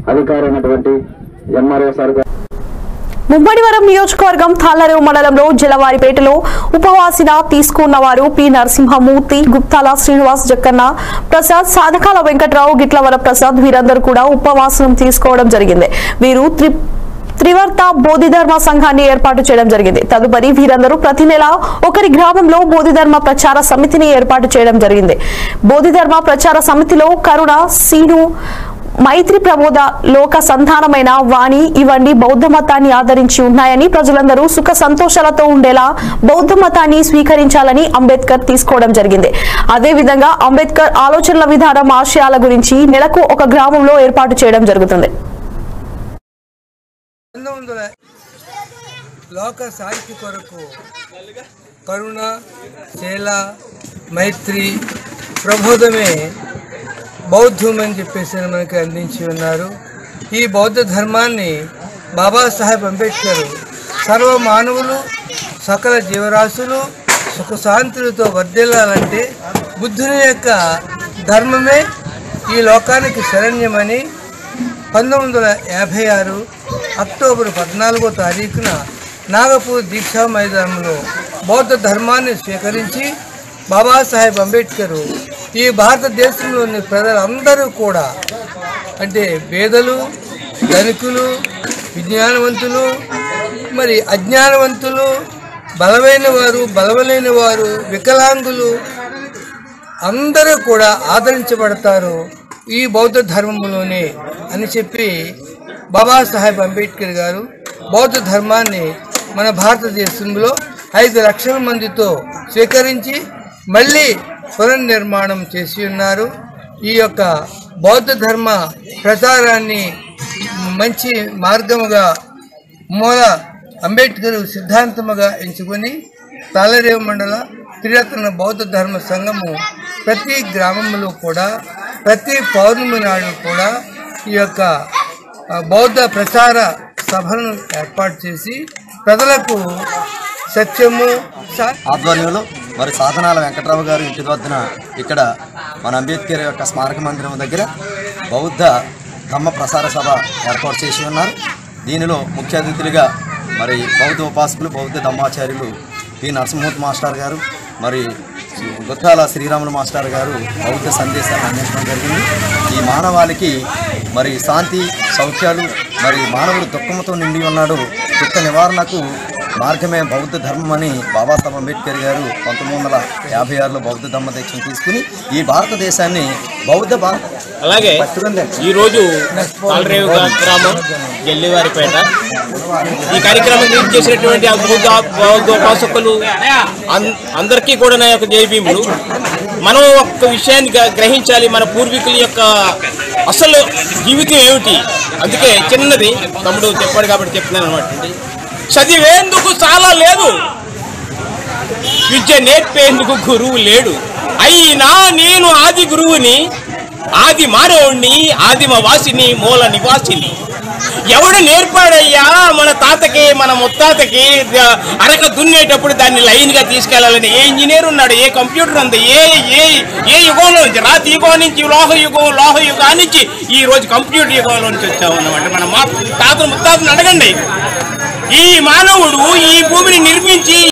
అధికారైనటువంటి MRO sir గారు ముమ్మడివరం నియోజకవర్గం తాళ్లరేవు మండలంలో జలవారిపేటలో ఉపవాసిన తీసుకున్న వారు పి నరసింహమూర్తి గుప్తాల శ్రీనివాస్ జక్కన్న ప్రసాద్ సాధకాల వెంకట్రావు గిట్లవర ప్రసాద్ వీరందరూ కూడా ఉపవాసం తీసుకోవడం జరిగింది వీరు త్రి త్రివర్త బోధిధర్మ సంఘాన్ని ఏర్పాటు చేయడం జరిగింది తదుపరి వీరందరూ ప్రతి నెల ఒకరి గ్రామంలో బోధిధర్మ ప్రచార సమితిని ఏర్పాటు చేయడం జరిగింది బోధిధర్మ ప్రచార సమితిలో కరుణ సీను మైత్రి ప్రబోధ లోక సంధానమైన వాణి ఇవన్నీ బౌద్ధ మతాన్ని ఆదరించి ఉన్నాయని ప్రజలందరూ సుఖ సంతోషాలతో ఉండేలా బౌద్ధ మతాన్ని స్వీకరించాలని అంబేద్కర్ తీసుకోవడం జరిగింది అదేవిధంగా అంబేద్కర్ ఆలోచనల విధానం ఆశయాల గురించి నెలకు ఒక గ్రామంలో ఏర్పాటు చేయడం జరుగుతుంది పంతొమ్మిది వందల లోక శాంతి కొరకు కరుణ శీల మైత్రి ప్రబోధమే బౌద్ధం అని చెప్పేసి మనకి అందించి ఉన్నారు ఈ బౌద్ధ ధర్మాన్ని బాబాసాహెబ్ అంబేద్కర్ సర్వ మానవులు సకల జీవరాశులు సుఖశాంతులతో వర్ధిల్లాలంటే బుద్ధుని యొక్క ధర్మమే ఈ లోకానికి శరణ్యమని పంతొమ్మిది వందల యాభై ఆరు అక్టోబర్ పద్నాలుగో తారీఖున నాగపూర్ దీక్షా మైదానంలో బౌద్ధ ధర్మాన్ని స్వీకరించి బాబాసాహెబ్ అంబేద్కర్ ఈ భారతదేశంలోని ప్రజలందరూ కూడా అంటే పేదలు ధనికులు విజ్ఞానవంతులు మరి అజ్ఞానవంతులు బలమైన వారు బలవలేని వారు వికలాంగులు అందరూ కూడా ఆదరించబడతారు ఈ బౌద్ధ ధర్మంలోనే అని చెప్పి బాబాసాహెబ్ అంబేద్కర్ గారు బౌద్ధ ధర్మాన్ని మన భారతదేశంలో ఐదు లక్షల మందితో స్వీకరించి మళ్ళీ పునర్నిర్మాణం చేసి ఉన్నారు ఈ యొక్క బౌద్ధ ధర్మ ప్రచారాన్ని మంచి మార్గముగా మూల అంబేద్కర్ సిద్ధాంతముగా ఎంచుకొని తాళరేవు మండల త్రిరత్న బౌద్ధ ధర్మ సంఘము ప్రతి గ్రామంలో కూడా ప్రతి పౌర్ణమి నాడు కూడా ఈ యొక్క ఆ, బౌద్ధ ప్రచార సభలను ఏర్పాటు చేసి ప్రజలకు సత్యము స- ఆధ్వర్యంలో మరి సాధనాల వెంకట్రావు గారు ఇంటి వద్దన ఇక్కడ మన అంబేద్కర్ యొక్క స్మారక మందిరం దగ్గర బౌద్ధ ధమ్మ ప్రసార సభ ఏర్పాటు చేసి ఉన్నారు దీనిలో ముఖ్య అతిథులుగా మరి బౌద్ధ ఉపాసకులు బౌద్ధ ధమ్మాచార్యులు పి నరసింహమూర్తి మాస్టర్ గారు మరి గుత్తాల శ్రీరాములు మాస్టర్ గారు బౌద్ధ సందేశాన్ని అందించడం జరిగింది ఈ మానవాళికి మరి శాంతి సౌఖ్యాలు మరి మానవుడు దుఃఖంతో నిండి ఉన్నాడు దుఃఖ నివారణకు మార్గమే బౌద్ధ ధర్మం అని బాబాసాహెబ్ అంబేద్కర్ గారు పంతొమ్మిది వందల యాభై ఆరులో బౌద్ధ ధర్మ దీక్షను తీసుకుని ఈ భారతదేశాన్ని బౌద్ధ భారత అలాగే ఈరోజు పాలరేవు గ్రామం జల్లివారిపేట ఈ కార్యక్రమం గురించి చేసినటువంటి ఆ బౌద్ధ బౌద్ధ ఉపాసకులు అన్- అందరికీ కూడా నా యొక్క జైభీములు మనం ఒక్క విషయాన్ని గ- గ్రహించాలి మన పూర్వీకుల యొక్క అసలు జీవితం ఏమిటి అందుకే చిన్నది తమ్ముడు చెప్పాడు కాబట్టి చెప్తున్నాను అనమాట చదివేందుకు చాలా లేదు విద్య నేర్పేందుకు గురువు లేడు అయినా నేను ఆది గురువుని ఆది మానవుణ్ణి ఆదిమ వాసిని మూల నివాసిని ఎవడు నేర్పాడయ్యా మన తాతకి మన ముత్తాతకి ద- అరక దున్నేటప్పుడు దాన్ని లైన్ గా తీసుకెళ్లాలని ఏ ఇంజనీర్ ఉన్నాడు ఏ కంప్యూటర్ ఉంది ఏ ఏ ఏ యుగంలో నుంచి రాతి యుగం నుంచి లోహ యుగం లోహ యుగం నుంచి ఈ రోజు కంప్యూటర్ యుగంలో నుంచి వచ్చాము అన్నమాట మన మా తాతలు ముత్తాతను అడగండి ఈ మానవుడు ఈ భూమిని నిర్మించి